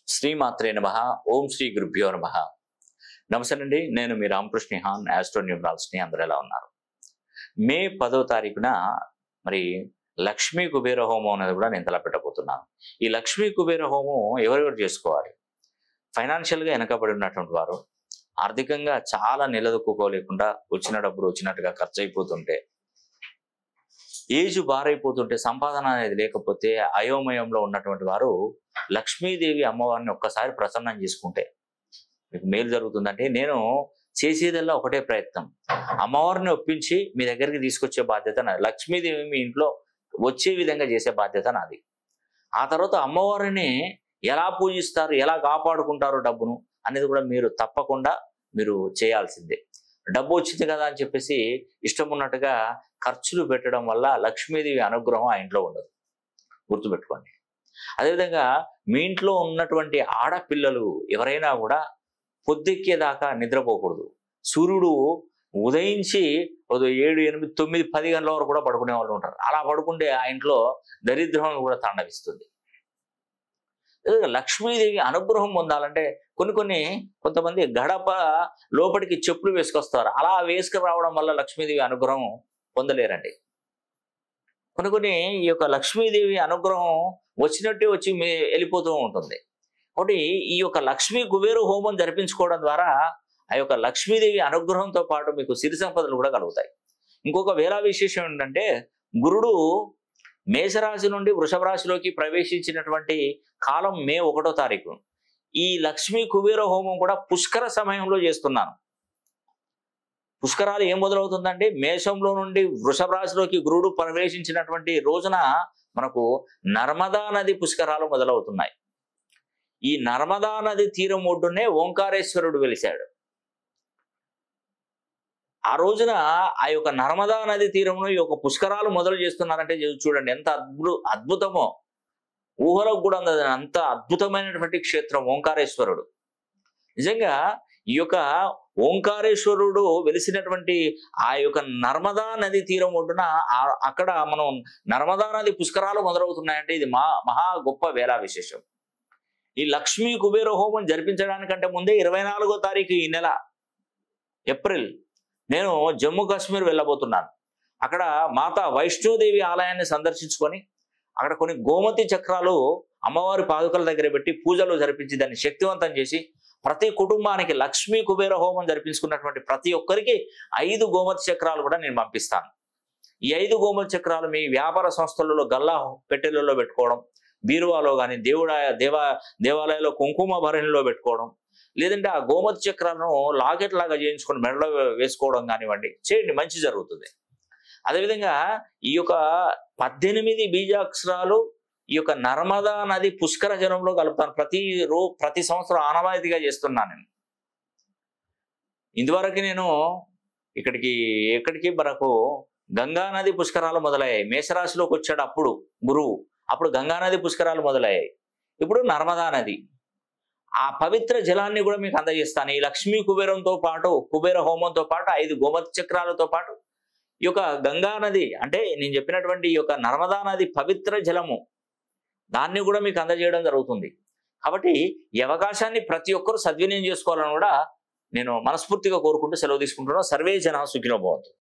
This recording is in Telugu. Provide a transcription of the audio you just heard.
శ్రీమాత్రే నమ ఓం శ్రీ గురుభ్యో నమ నమస్తే అండి నేను మీ రామకృష్ణ హాన్ ఆస్ట్రో న్యూమరాల్స్ని అందరూ ఎలా ఉన్నారు మే పదో తారీఖున మరి లక్ష్మీ కుబేర హోమం అనేది కూడా నేను తలపెట్టబోతున్నాను ఈ లక్ష్మీ కుబేర హోమం ఎవరెవరు చేసుకోవాలి ఫైనాన్షియల్గా వెనకబడి ఉన్నటువంటి వారు ఆర్థికంగా చాలా నిలదొక్కుకోలేకుండా వచ్చిన డబ్బులు వచ్చినట్టుగా ఖర్చు అయిపోతుంటే ఏజ్ బారైపోతుంటే సంపాదన అనేది లేకపోతే అయోమయంలో ఉన్నటువంటి వారు లక్ష్మీదేవి అమ్మవారిని ఒక్కసారి ప్రసన్నం చేసుకుంటే మీకు మేలు జరుగుతుందంటే నేను చేసేదల్లా ఒకటే ప్రయత్నం అమ్మవారిని ఒప్పించి మీ దగ్గరికి తీసుకొచ్చే బాధ్యత నాది లక్ష్మీదేవి మీ ఇంట్లో వచ్చే విధంగా చేసే బాధ్యత నాది ఆ తర్వాత అమ్మవారిని ఎలా పూజిస్తారు ఎలా కాపాడుకుంటారు డబ్బును అనేది కూడా మీరు తప్పకుండా మీరు చేయాల్సిందే డబ్బు వచ్చింది కదా అని చెప్పేసి ఇష్టం ఉన్నట్టుగా ఖర్చులు పెట్టడం వల్ల లక్ష్మీదేవి అనుగ్రహం ఆ ఇంట్లో ఉండదు గుర్తుపెట్టుకోండి అదేవిధంగా మీ ఇంట్లో ఉన్నటువంటి ఆడపిల్లలు ఎవరైనా కూడా పొద్దెక్కేదాకా నిద్రపోకూడదు సూర్యుడు ఉదయించి ఒక ఏడు ఎనిమిది తొమ్మిది పది గంటల వరకు కూడా పడుకునే వాళ్ళు ఉంటారు అలా పడుకుంటే ఆ ఇంట్లో దరిద్రం కూడా తాండవిస్తుంది అదేవిధంగా లక్ష్మీదేవి అనుగ్రహం పొందాలంటే కొన్ని కొన్ని కొంతమంది గడప లోపలికి చెప్పులు వేసుకొస్తారు అలా వేసుకు రావడం వల్ల లక్ష్మీదేవి అనుగ్రహం పొందలేరండి కొన్ని కొన్ని ఈ యొక్క లక్ష్మీదేవి అనుగ్రహం వచ్చినట్టే వచ్చి మీ వెళ్ళిపోతూ ఉంటుంది కాబట్టి ఈ యొక్క లక్ష్మీ కుబేర హోమం జరిపించుకోవడం ద్వారా ఆ యొక్క లక్ష్మీదేవి అనుగ్రహంతో పాటు మీకు సిరి సంపదలు కూడా కలుగుతాయి ఇంకొక వేళ విశేషం ఏంటంటే గురుడు మేషరాశి నుండి వృషభ రాశిలోకి ప్రవేశించినటువంటి కాలం మే ఒకటో తారీఖు ఈ లక్ష్మీ కుబేర హోమం కూడా పుష్కర సమయంలో చేస్తున్నాను పుష్కరాలు ఏం మొదలవుతుందంటే మేషంలో నుండి వృషభ రాశిలోకి గురుడు ప్రవేశించినటువంటి రోజున మనకు నర్మదా నది పుష్కరాలు మొదలవుతున్నాయి ఈ నర్మదా నది తీరం ఒడ్డునే ఓంకారేశ్వరుడు వెలిశాడు ఆ రోజున ఆ యొక్క నర్మదా నది తీరంలో ఈ యొక్క పుష్కరాలు మొదలు చేస్తున్నారంటే చూడండి ఎంత అద్భుత అద్భుతమో ఊహలకు కూడా అందదు అంత అద్భుతమైనటువంటి క్షేత్రం ఓంకారేశ్వరుడు నిజంగా ఈ యొక్క ఓంకారేశ్వరుడు వెలిసినటువంటి ఆ యొక్క నర్మదా నది తీరం ఒడ్డున ఆ- అక్కడ మనం నర్మదా నది పుష్కరాలు మొదలవుతున్నాయంటే ఇది మా మహా గొప్ప వేళా విశేషం ఈ లక్ష్మీ కుబేర హోమం జరిపించడానికంటే ముందే ఇరవై నాలుగో తారీఖు ఈ నెల ఏప్రిల్ నేను జమ్మూ కాశ్మీర్ వెళ్ళబోతున్నాను అక్కడ మాతా వైష్ణోదేవి ఆలయాన్ని సందర్శించుకొని అక్కడ కొన్ని గోమతి చక్రాలు అమ్మవారి పాదుకల దగ్గర పెట్టి పూజలు జరిపించి దాన్ని శక్తివంతం చేసి ప్రతి కుటుంబానికి లక్ష్మీ కుబేర హోమం జరిపించుకున్నటువంటి ప్రతి ఒక్కరికి ఐదు గోమతి చక్రాలు కూడా నేను పంపిస్తాను ఈ ఐదు గోమతి చక్రాలు మీ వ్యాపార సంస్థలలో గల్లా పెట్టెలలో పెట్టుకోవడం బీరువాలో కానీ దేవుడ దేవా దేవాలయంలో కుంకుమ భరణిలో పెట్టుకోవడం లేదంటే ఆ గోమతి చక్రాలను లాకెట్ లాగా చేయించుకొని మెడలో వేసుకోవడం కానివ్వండి చేయండి మంచి జరుగుతుంది అదేవిధంగా ఈ యొక్క పద్దెనిమిది బీజాక్షరాలు ఈ యొక్క నర్మదా నది పుష్కర జలంలో కలుపుతాను ప్రతి రో ప్రతి సంవత్సరం ఆనవాయితీగా చేస్తున్నాను నేను ఇందువరకు నేను ఇక్కడికి ఎక్కడికి మనకు గంగా నది పుష్కరాలు మొదలయ్యాయి మేషరాశిలోకి వచ్చాడు అప్పుడు గురువు అప్పుడు గంగా నది పుష్కరాలు మొదలయ్యాయి ఇప్పుడు నర్మదా నది ఆ పవిత్ర జలాన్ని కూడా మీకు అందజేస్తాను ఈ లక్ష్మీ కుబేరంతో పాటు కుబేర హోమంతో పాటు ఐదు గోమతి చక్రాలతో పాటు ఈ యొక్క గంగా నది అంటే నేను చెప్పినటువంటి ఈ యొక్క నర్మదా నది పవిత్ర జలము దాన్ని కూడా మీకు అందజేయడం జరుగుతుంది కాబట్టి ఈ అవకాశాన్ని ప్రతి ఒక్కరూ సద్వినియోగం చేసుకోవాలని కూడా నేను మనస్ఫూర్తిగా కోరుకుంటూ సెలవు తీసుకుంటున్నాను సర్వే జన సుఖినో భవంతు